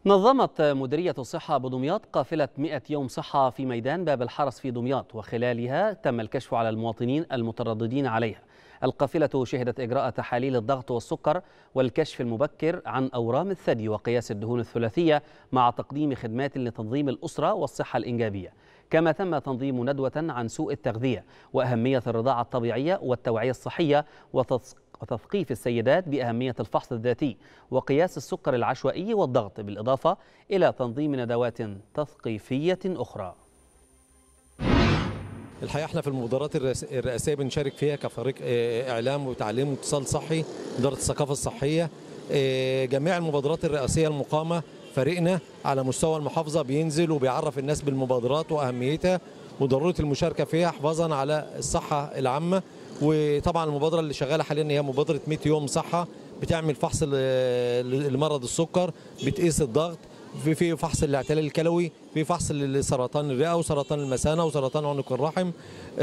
نظمت مديرية الصحة بدمياط قافلة 100 يوم صحة في ميدان باب الحرس في دمياط وخلالها تم الكشف على المواطنين المترددين عليها القافلة شهدت إجراء تحاليل الضغط والسكر والكشف المبكر عن أورام الثدي وقياس الدهون الثلاثية مع تقديم خدمات لتنظيم الأسرة والصحة الإنجابية كما تم تنظيم ندوة عن سوء التغذية وأهمية الرضاعة الطبيعية والتوعية الصحية وتثقيف السيدات بأهمية الفحص الذاتي وقياس السكر العشوائي والضغط بالإضافة إلى تنظيم ندوات تثقيفية أخرى الحقيقه احنا في المبادرات الرئاسيه بنشارك فيها كفريق اعلام وتعليم واتصال صحي اداره الثقافه الصحيه جميع المبادرات الرئاسيه المقامه فريقنا على مستوى المحافظه بينزل وبيعرف الناس بالمبادرات واهميتها وضروره المشاركه فيها حفاظا على الصحه العامه وطبعا المبادره اللي شغاله حاليا هي مبادره 100 يوم صحه بتعمل فحص لمرض السكر بتقيس الضغط في في فحص الاعتلال الكلوي في فحص لسرطان الرئه وسرطان المثانه وسرطان عنق الرحم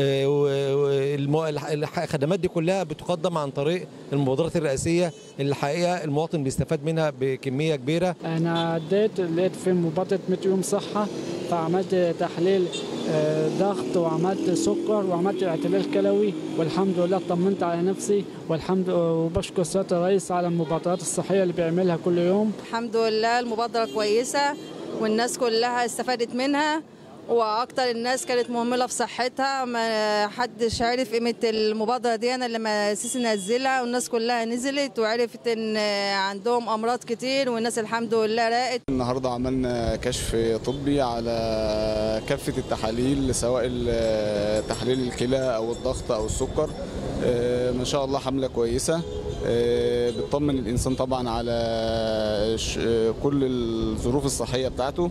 الخدمات دي كلها بتقدم عن طريق المبادرات الرئاسيه اللي الحقيقه المواطن بيستفاد منها بكميه كبيره انا عديت لقيت في مبادره 100 يوم صحه فعملت تحليل ضغط وعملت سكر وعملت اعتلال كلوي والحمد لله طمنت على نفسي والحمد وبشكر سياده الرئيس على المبادرات الصحيه اللي بيعملها كل يوم الحمد لله المبادره كويسه والناس كلها استفادت منها واكتر الناس كانت مهمله في صحتها ما حدش عرف قيمه المبادره دي انا لما سيسي نزلها والناس كلها نزلت وعرفت ان عندهم امراض كتير والناس الحمد لله راقت النهارده عملنا كشف طبي على كافه التحاليل سواء تحليل الكلى او الضغط او السكر ما شاء الله حمله كويسه بتطمن الانسان طبعا على كل الظروف الصحيه بتاعته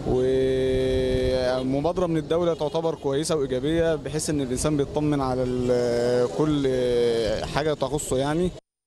ومبادرة من الدولة تعتبر كويسة وإيجابية بحيث إن الإنسان بيطمن على كل حاجة تخصه يعني